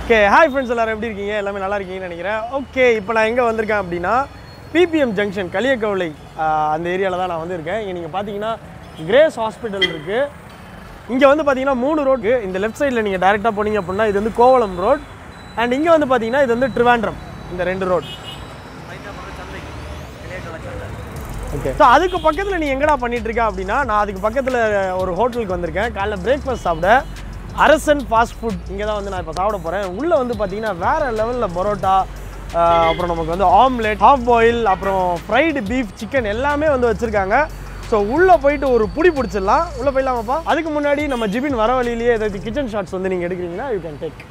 okay hi friends எல்லாரும் எப்படி இருக்கீங்க எல்லாமே நல்லா இருக்கீங்கன்னு நினைக்கிறேன் ஓகே இப்போ நான் எங்கே வந்திருக்கேன் அப்படின்னா பிபிஎம் ஜங்ஷன் களியக்கவலை ஆஹ், அந்த ஏரியாவில் தான் நான் வந்து இருக்கேன் இங்கே நீங்கள் பார்த்தீங்கன்னா கிரேஸ் ஹாஸ்பிட்டல் இருக்குது இங்கே வந்து பார்த்தீங்கன்னா மூணு ரோடு இந்த லெஃப்ட் சைடில் நீங்கள் டேரெக்டாக போனீங்க அப்படின்னா இது வந்து கோவளம் ரோட் அண்ட் இங்கே வந்து பார்த்தீங்கன்னா இது வந்து ட்ரிவாண்ட்ரம் இந்த ரெண்டு ரோட் ஓகே ஸோ அதுக்கு பக்கத்தில் நீ எங்கடா பண்ணிட்டு இருக்க அப்படின்னா நான் அதுக்கு பக்கத்தில் ஒரு ஹோட்டலுக்கு வந்திருக்கேன் காலைல பிரேக்ஃபாஸ்ட் சாப்பிட அரசன் ஃபாஸ்ட் ஃபுட் இங்கே தான் வந்து நான் இப்போ சாப்பிட போகிறேன் உள்ளே வந்து பார்த்தீங்கன்னா வேறு லெவலில் பரோட்டா ஆஹ், அப்புறம் நமக்கு வந்து ஆம்லெட் ஹாஃப் பாயில் அப்புறம் ஃப்ரைடு பீஃப் சிக்கன் எல்லாமே வந்து வச்சுருக்காங்க ஸோ உள்ளே போயிட்டு ஒரு புடி பிடிச்சிடலாம் உள்ளே போயிடலாமாப்பா அதுக்கு முன்னாடி நம்ம ஜிபின் வர வழியிலேயே ஏதாவது கிச்சன் ஷாட்ஸ் வந்து நீங்கள் எடுக்கிறீங்கன்னா யூ கேன் டேக்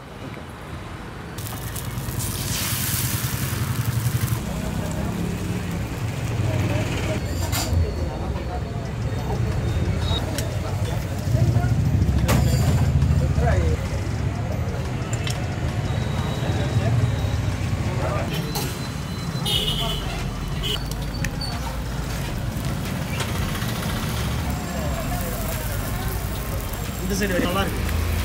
இந்த சைடு நல்லா இருக்கு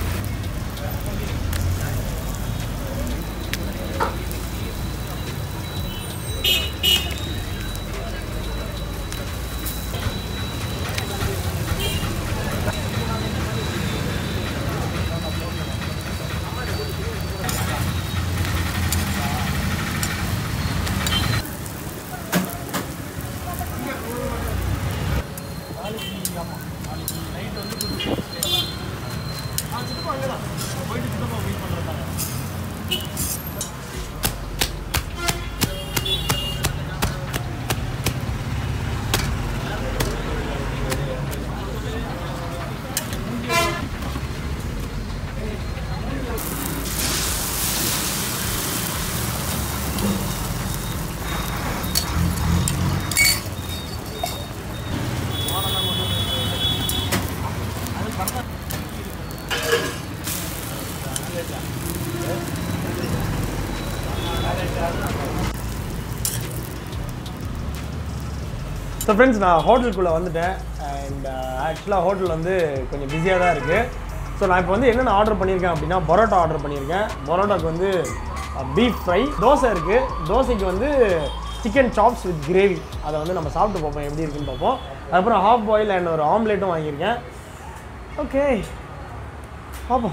ஸோ ஃப்ரெண்ட்ஸ் நான் ஹோட்டலுக்குள்ளே வந்துட்டேன் அண்ட் ஆக்சுவலாக ஹோட்டல் வந்து கொஞ்சம் பிஸியாக தான் இருக்குது ஸோ நான் இப்போ வந்து என்னென்ன ஆர்டர் பண்ணியிருக்கேன் அப்படின்னா பரோட்டா ஆர்டர் பண்ணியிருக்கேன் பரோட்டாக்கு வந்து பீஃப் ஃப்ரை தோசை இருக்குது தோசைக்கு வந்து சிக்கன் சாப்ஸ் வித் கிரேவி அதை வந்து நம்ம சாப்பிட்டு பார்ப்போம் எப்படி இருக்குன்னு பார்ப்போம் அதுக்கப்புறம் ஹாஃப் பாயில் அண்ட் ஒரு ஆம்லேட்டும் வாங்கியிருக்கேன் ஓகே பார்ப்போம்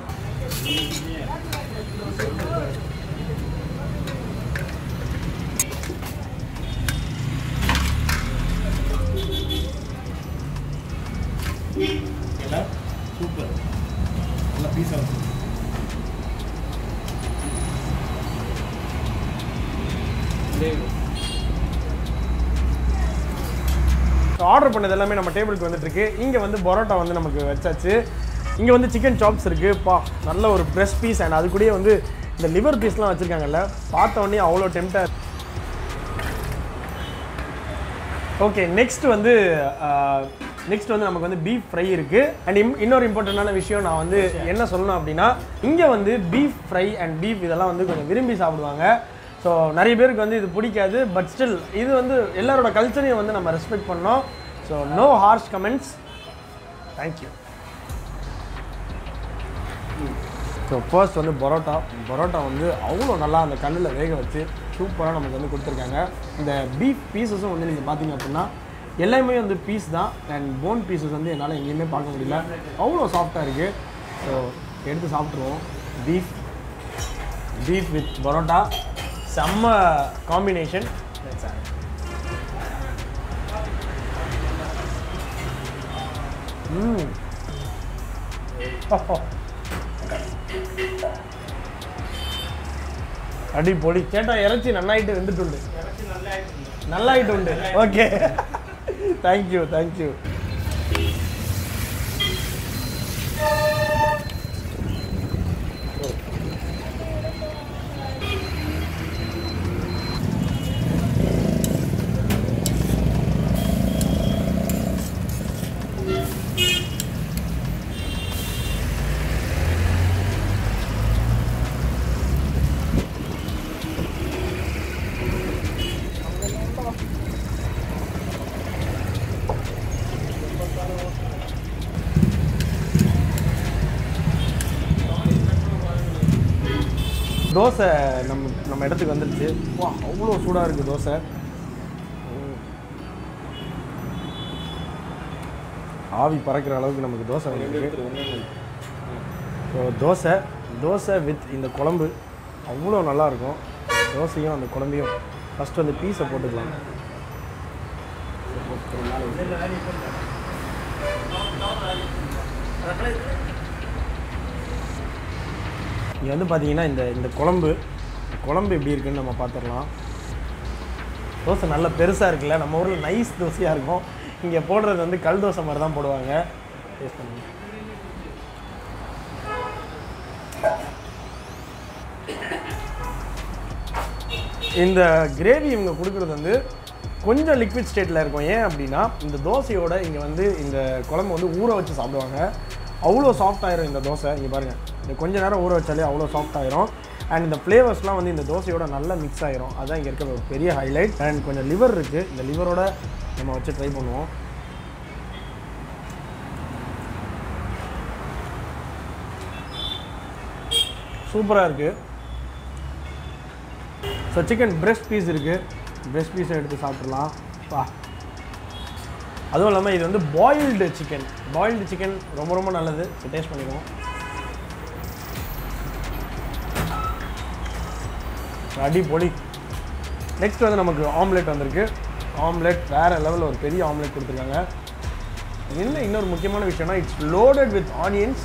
சூப்பர் நல்ல பீஸாக இருக்கும் ஆர்டர் பண்ணது எல்லாமே நம்ம டேபிளுக்கு வந்துட்டு இருக்கு இங்கே வந்து பரோட்டா வந்து நமக்கு வச்சாச்சு இங்கே வந்து சிக்கன் சாப்ஸ் இருக்கு பா நல்ல ஒரு பிரஸ்ட் பீஸ் அண்ட் அது கூடயே வந்து இந்த லிவர் பீஸ்லாம் வச்சுருக்காங்கல்ல பார்த்த உடனே அவ்வளோ டெம்டாக ஓகே நெக்ஸ்ட் வந்து நெக்ஸ்ட் வந்து நமக்கு வந்து பீஃப் ஃப்ரை இருக்கு அண்ட் இன்னொரு இம்பார்ட்டண்டான விஷயம் நான் வந்து என்ன சொல்லணும் அப்படின்னா இங்கே வந்து பீஃப் ஃப்ரை அண்ட் பீஃப் இதெல்லாம் வந்து கொஞ்சம் விரும்பி சாப்பிடுவாங்க ஸோ நிறைய பேருக்கு வந்து இது பிடிக்காது பட் ஸ்டில் இது வந்து எல்லாரோட கல்ச்சரையும் வந்து நம்ம ரெஸ்பெக்ட் பண்ணோம் so no harsh comments thank you so first வந்து பரோட்டா பரோட்டா வந்து அவ்வளோ நல்லா அந்த கல்லில் வேக வச்சு சூப்பராக நமக்கு வந்து கொடுத்துருக்காங்க இந்த பீஃப் பீசஸும் வந்து நீங்கள் பார்த்தீங்க அப்படின்னா எல்லாமே வந்து பீஸ் தான் அண்ட் போன் பீசஸ் வந்து என்னால் எங்கேயுமே பார்க்க முடியல அவ்வளோ சாஃப்டாக இருக்குது ஸோ எடுத்து சாப்பிட்ருவோம் பீஃப் பீஃப் வித் பரோட்டா செம்ம காம்பினேஷன் ம் அடி பொடி சேட்டா இறைச்சி நல்லாயிட்டு வெந்துட்டுண்டு நல்லாயிட்டு உண்டு ஓகே தேங்க்யூ தேங்க்யூ தோசை நம்ம நம்ம இடத்துக்கு வந்துருச்சு வா அவ்வளோ சூடாக இருக்குது தோசை ஆவி பறக்கிற அளவுக்கு நமக்கு தோசை வந்துருக்கு ஸோ தோசை தோசை வித் இந்த குழம்பு அவ்வளோ நல்லாயிருக்கும் தோசையும் அந்த குழம்பையும் ஃபஸ்ட்டு அந்த பீஸை போட்டுக்கலாம் இங்கே வந்து பார்த்தீங்கன்னா இந்த இந்த குழம்பு குழம்பு எப்படி இருக்குன்னு நம்ம பார்த்துடலாம் தோசை நல்ல பெருசாக இருக்குல்ல நம்ம ஊரில் நைஸ் தோசையாக இருக்கும் இங்கே போடுறது வந்து கல் தோசை மாதிரி தான் போடுவாங்க டேஸ்ட் பண்ணுங்க இந்த கிரேவி இவங்க கொடுக்குறது வந்து கொஞ்சம் லிக்விட் ஸ்டேட்டில் இருக்கும் ஏன் அப்படின்னா இந்த தோசையோட இங்கே வந்து இந்த குழம்பு வந்து ஊற வச்சு சாப்பிடுவாங்க அவ்வளோ சாஃப்ட் ஆயிரும் இந்த தோசை இங்கே பாருங்கள் இந்த கொஞ்ச நேரம் ஊற வச்சாலே அவ்வளோ சாஃப்ட் ஆயிரும் அண்ட் இந்த ஃப்ளேவர்ஸ்லாம் வந்து இந்த தோசையோட நல்லா மிக்ஸ் ஆயிரும் அதான் இங்கே இருக்க ஒரு பெரிய ஹைலைட் அண்ட் கொஞ்சம் லிவர் இருக்குது இந்த லிவரோட நம்ம வச்சு ட்ரை பண்ணுவோம் சூப்பராக இருக்குது ஸோ சிக்கன் பிரெஸ்ட் பீஸ் இருக்குது பிரெஸ்ட் பீஸை எடுத்து சாப்பிட்றலாம் பா அதுவும் இல்லாமல் இது வந்து பாயில்டு சிக்கன் பாயில்டு சிக்கன் ரொம்ப ரொம்ப நல்லது ஸோ டேஸ்ட் பண்ணிடுவோம் அடி பொடி நெக்ஸ்ட் வந்து நமக்கு ஆம்லெட் வந்திருக்கு ஆம்லெட் வேறு லெவலில் ஒரு பெரிய ஆம்லெட் கொடுத்துருக்காங்க என்ன இன்னொரு முக்கியமான விஷயம்னா இட்ஸ் லோடட் வித் ஆனியன்ஸ்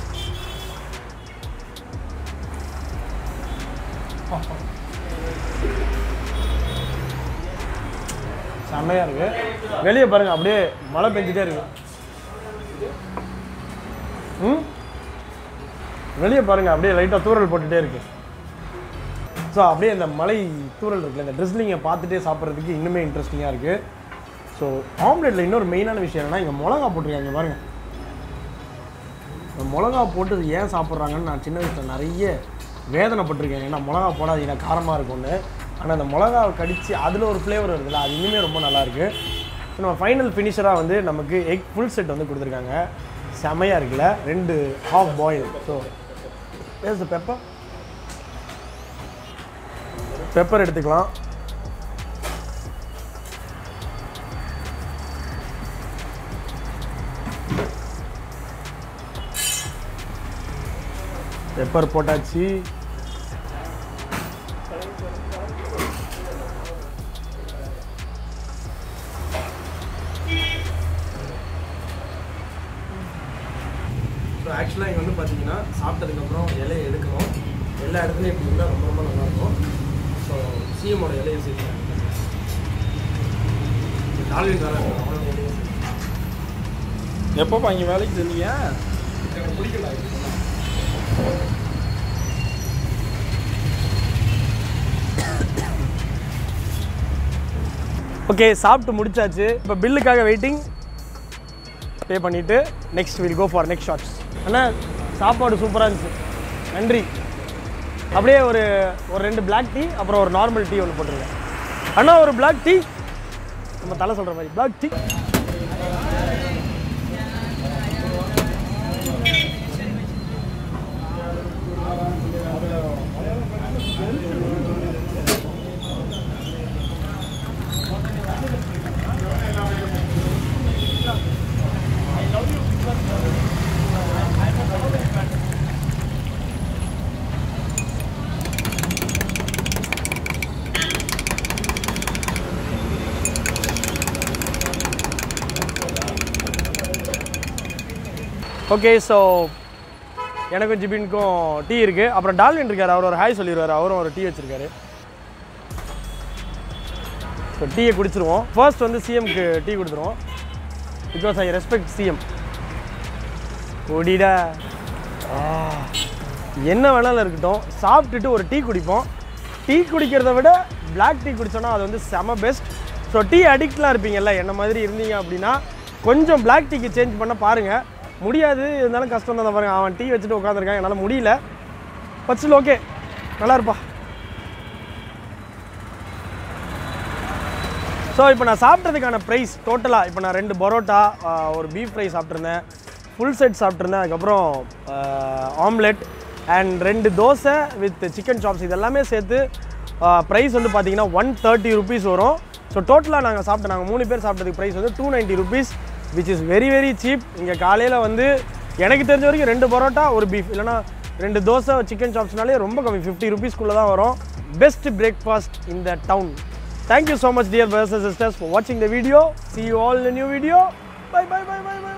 செம்மையாக இருக்கு வெளியே பாருங்க அப்படியே மழை பெஞ்சிட்டே இருக்கு ம் வெளியே பாருங்க அப்படியே லைட்டாக தூறல் போட்டுட்டே இருக்கு ஸோ அப்படியே இந்த மலை தூறல் இருக்குல்ல இந்த ட்ரெஸ்லிங்கை பார்த்துட்டே சாப்பிட்றதுக்கு இன்னுமே இன்ட்ரெஸ்டிங்காக இருக்குது ஸோ ஆம்லெட்டில் இன்னொரு மெயினான விஷயம் என்னன்னா இங்கே மிளகா போட்டிருக்காங்க பாருங்க இந்த மிளகா போட்டு இது ஏன் சாப்பிட்றாங்கன்னு நான் சின்ன வயசில் நிறைய வேதனைப்பட்டிருக்கேன் ஏன்னா மிளகா போடாதீங்க காரமாக இருக்கும்னு ஆனால் அந்த மிளகாவை கடித்து அதில் ஒரு ஃப்ளேவர் வருதுல்ல அது இன்னுமே ரொம்ப நல்லாயிருக்கு ஸோ நம்ம ஃபைனல் ஃபினிஷராக வந்து நமக்கு எக் ஃபுல் செட் வந்து கொடுத்துருக்காங்க செமையாக இருக்குல்ல ரெண்டு ஹாஃப் பாயில் ஸோ பேச பெப்பர் பெப்பர் எடுத்துக்கலாம் பெப்பர் போட்டாச்சு ஸோ ஆக்சுவலாக இங்கே வந்து பார்த்தீங்கன்னா சாப்பிட்டதுக்கப்புறம் இலையை எடுக்கணும் எல்லா இடத்துலையும் இப்படி இருந்தால் ரொம்ப ரொம்ப நல்லாயிருக்கும் ஸோ சிஎமோட இலையை சேர்த்து டால்வின் வேலை அவ்வளோ இலையை எப்போப்பா இங்கே வேலைக்கு செஞ்சீங்க எனக்கு பிடிக்கல ஓகே சாப்பிட்டு முடிச்சாச்சு இப்போ பில்லுக்காக வெயிட்டிங் பே பண்ணிவிட்டு next will go for next shorts அண்ணா சாப்பாடு சூப்பராக இருந்துச்சு நன்றி அப்படியே ஒரு ஒரு ரெண்டு Black டீ அப்புறம் ஒரு நார்மல் டீ ஒன்று போட்டுருங்க அண்ணா ஒரு Black டீ நம்ம தலை சொல்கிற மாதிரி Black டீ ஓகே ஸோ எனக்கும் ஜிபினுக்கும் டீ இருக்குது அப்புறம் டால்வின் இருக்கார் அவர் ஒரு ஹாய் சொல்லிடுவார் அவரும் ஒரு டீ வச்சுருக்காரு ஸோ டீயை குடிச்சிருவோம் ஃபர்ஸ்ட் வந்து சிஎம்க்கு டீ கொடுத்துருவோம் பிகாஸ் ஐ ரெஸ்பெக்ட் சிஎம் குடிடா ஆ, என்ன வேணாலும் இருக்கட்டும் சாப்பிட்டுட்டு ஒரு டீ குடிப்போம் டீ குடிக்கிறத விட Black டீ குடிச்சோன்னா அது வந்து செம பெஸ்ட் ஸோ டீ அடிக்ட்லாம் இருப்பீங்கல்ல என்ன மாதிரி இருந்தீங்க அப்படின்னா கொஞ்சம் Black டீக்கு சேஞ்ச் பண்ண பாருங்கள் முடியாது இருந்தாலும் கஷ்டம் தான் பாருங்க அவன் டீ வச்சுட்டு உட்காந்துருக்கான் என்னால் முடியல பச்சில் ஓகே நல்லா இருப்பா ஸோ இப்போ நான் சாப்பிட்டதுக்கான ப்ரைஸ் டோட்டலாக இப்போ நான் ரெண்டு பரோட்டா ஆஹ், ஒரு பீஃப் ஃப்ரை சாப்பிட்ருந்தேன் ஃபுல் செட் சாப்பிட்ருந்தேன் அதுக்கப்புறம் ஆம்லெட் அண்ட் ரெண்டு தோசை வித் சிக்கன் சாப்ஸ் இது எல்லாமே சேர்த்து ப்ரைஸ் வந்து பார்த்தீங்கன்னா ஒன் தேர்ட்டி ருபீஸ் வரும் ஸோ டோட்டலாக நாங்கள் சாப்பிட்டோம் நாங்கள் மூணு பேர் சாப்பிட்டதுக்கு ப்ரைஸ் வந்து two ninety rupees which is very very cheap இங்கே காலையில் வந்து எனக்கு தெரிஞ்ச வரைக்கும் ரெண்டு பரோட்டா ஒரு பீஃப் இல்லைனா ரெண்டு தோசை சிக்கன் சாப்ஸ்னாலே ரொம்ப கம்மி ஃபிஃப்டி ருபீஸ்க்குள்ளே தான் வரும் best breakfast in the town thank you so much dear brothers sisters for வாட்சிங் the video see you all the new video bye bye bye bye by